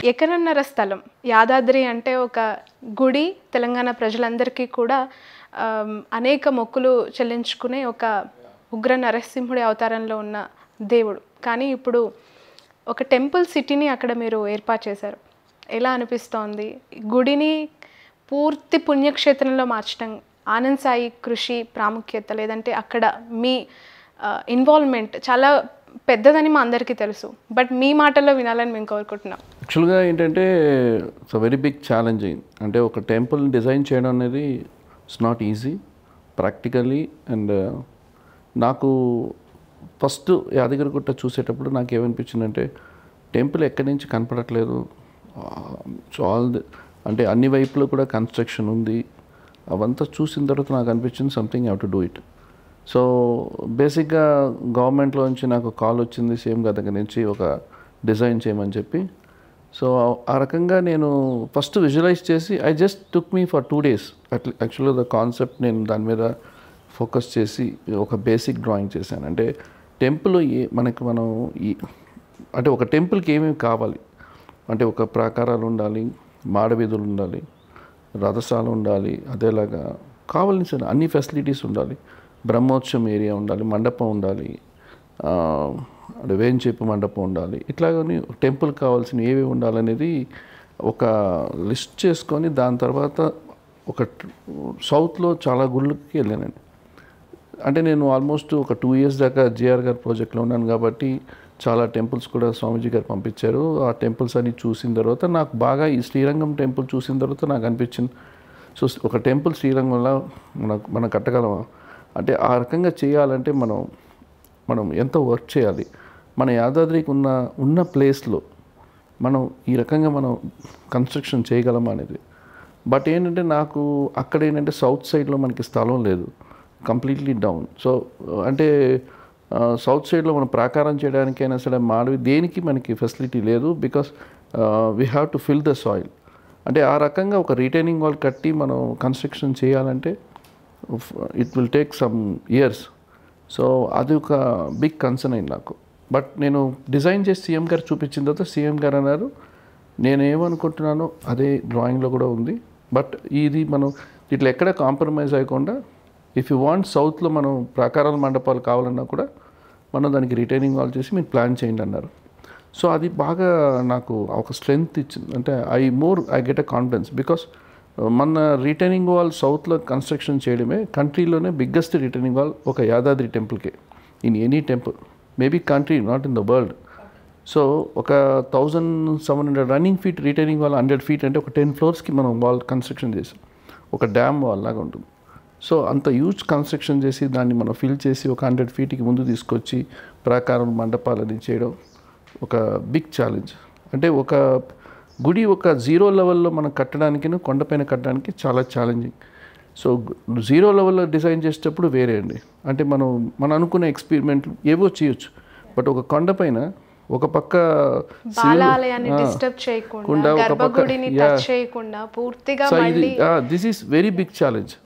ఎకరన్నర స్థలం యాదాద్రి అంటే ఒక గుడి తెలంగాణ ప్రజలందరికీ కూడా ఆమ్, అనేక మొక్కులు చెల్లించుకునే ఒక ఉగ్ర నరసింహుడి అవతారంలో ఉన్న దేవుడు కానీ ఇప్పుడు ఒక టెంపుల్ సిటీని అక్కడ మీరు ఏర్పాటు చేశారు ఎలా అనిపిస్తోంది గుడిని పూర్తి పుణ్యక్షేత్రంలో మార్చడం ఆనంద్ సాయి కృషి ప్రాముఖ్యత లేదంటే అక్కడ మీ ఇన్వాల్వ్మెంట్ చాలా పెద్దదని మా అందరికీ తెలుసు బట్ మీ మాటల్లో వినాలని మేము కోరుకుంటున్నాం యాక్చువల్గా ఏంటంటే ఇట్స్ వెరీ బిగ్ ఛాలెంజింగ్ అంటే ఒక టెంపుల్ డిజైన్ చేయడం అనేది it's not easy practically and నాకు ఫస్ట్ యాదగిరిగుట్ట చూసేటప్పుడు నాకు ఏమనిపించిందంటే టెంపుల్ ఎక్కడి నుంచి కనపడట్లేదు సో ఆల్ ది అంటే అన్ని వైపులో కూడా కన్స్ట్రక్షన్ ఉంది అవంతా చూసిన తర్వాత నాకు అనిపించింది something have to do it so బేసిక్గా గవర్నమెంట్లోంచి నాకు కాల్ వచ్చింది సీఎం గారి దగ్గర నుంచి ఒక డిజైన్ చేయమని చెప్పి సో ఆ రకంగా నేను ఫస్ట్ విజువలైజ్ చేసి I just took me for two days అట్లా యాక్చువల్గా ద కాన్సెప్ట్ నేను దాని మీద ఫోకస్ చేసి ఒక బేసిక్ డ్రాయింగ్ చేశాను అంటే టెంపుల్ ఏ మనకి మనం ఈ అంటే ఒక టెంపుల్కి ఏమేమి కావాలి అంటే ఒక ప్రాకారాలు ఉండాలి మాడవీధులు ఉండాలి రథశాల ఉండాలి అదేలాగా కావాల్సిన అన్ని ఫెసిలిటీస్ ఉండాలి బ్రహ్మోత్సవం ఏరియా ఉండాలి మండపం ఉండాలి ఆ, అంటే వేంచేపు మండపం ఉండాలి ఇట్లాగని టెంపుల్ కావాల్సిన ఏవి ఉండాలనేది ఒక లిస్ట్ చేసుకొని దాని తర్వాత ఒక సౌత్లో చాలా గుళ్ళకి వెళ్ళానండి అంటే నేను ఆల్మోస్ట్ ఒక టూ ఇయర్స్ దాకా జిఆర్ గారి ప్రాజెక్ట్లో ఉన్నాను కాబట్టి చాలా టెంపుల్స్ కూడా స్వామీజీ గారు పంపించారు ఆ టెంపుల్స్ అన్ని చూసిన తర్వాత నాకు బాగా ఈ శ్రీరంగం టెంపుల్ చూసిన తర్వాత నాకు అనిపించింది సో ఒక టెంపుల్ శ్రీరంగంలో మనకు మనం కట్టగలమా అంటే ఆ రకంగా చేయాలంటే మనం మనం ఎంత వర్క్ చేయాలి మన యాదాద్రికి ఉన్న ఉన్న ప్లేస్లో మనం ఈ రకంగా మనం కన్స్ట్రక్షన్ చేయగలమా అనేది బట్ ఏంటంటే నాకు అక్కడ ఏంటంటే సౌత్ సైడ్లో మనకి స్థలం లేదు కంప్లీట్లీ డౌన్ సో అంటే సౌత్ సైడ్లో మనం ప్రాకారం చేయడానికైనా సరే మాడవి దేనికి మనకి ఫెసిలిటీ లేదు because we have to fill the soil అంటే ఆ రకంగా ఒక రిటైనింగ్ వాల్ కట్టి మనం కన్స్ట్రక్షన్ చేయాలంటే it will take some years so అది ఒక బిగ్ కన్సర్న్ అయింది నాకు బట్ నేను డిజైన్ చేసి సీఎం గారు చూపించిన తర్వాత సీఎం గారు అన్నారు నేను ఏమనుకుంటున్నానో అదే డ్రాయింగ్లో కూడా ఉంది బట్ ఇది మనం ఇట్లా ఎక్కడ కాంప్రమైజ్ అయ్యకుండా ఇఫ్ యూ వాంట్ సౌత్లో మనం ప్రాకారాల మండపాలు కావాలన్నా కూడా మనం దానికి రిటైనింగ్ వాల్ చేసి మీరు ప్లాన్ చేయండి అన్నారు సో అది బాగా నాకు ఒక స్ట్రెంగ్త్ ఇచ్చింది అంటే I more I get a confidence because మన రిటైనింగ్ వాల్ సౌత్లో కన్స్ట్రక్షన్ చేయడమే కంట్రీలోనే బిగ్గెస్ట్ రిటైనింగ్ వాల్ ఒక యాదాద్రి టెంపుల్కే in any temple maybe country not in the world so ఒక thousand seven hundred running feet retaining wall hundred feet అంటే ఒక ten ఫ్లోర్స్కి మనం వాల్ కన్స్ట్రక్షన్ చేసాం ఒక డ్యామ్ వాల్ లాగా ఉంటుంది సో అంత హ్యూజ్ కన్స్ట్రక్షన్ చేసి దాన్ని మనం ఫిల్ చేసి ఒక హండ్రెడ్ ఫీట్కి ముందు తీసుకొచ్చి ప్రాకారం మండపాలని చేయడం ఒక బిగ్ ఛాలెంజ్ అంటే ఒక గుడి ఒక జీరో లెవెల్లో మనం కట్టడానికి కొండపైన కట్టడానికి చాలా ఛాలెంజింగ్ సో జీరో లెవెల్లో డిజైన్ చేసేటప్పుడు వేరే అండి అంటే మనం మనం అనుకునే ఎక్స్పెరిమెంట్లు ఏవో చేయొచ్చు బట్ ఒక కొండపైన ఒక పక్క బాలాలయాన్ని డిస్టర్బ్ చేయకుండా కుండా ఒక పక్క- గర్భగుడిని Yeah. టచ్ చేయకుండా పూర్తిగా సో ఇది మళ్ళీ this is very big challenge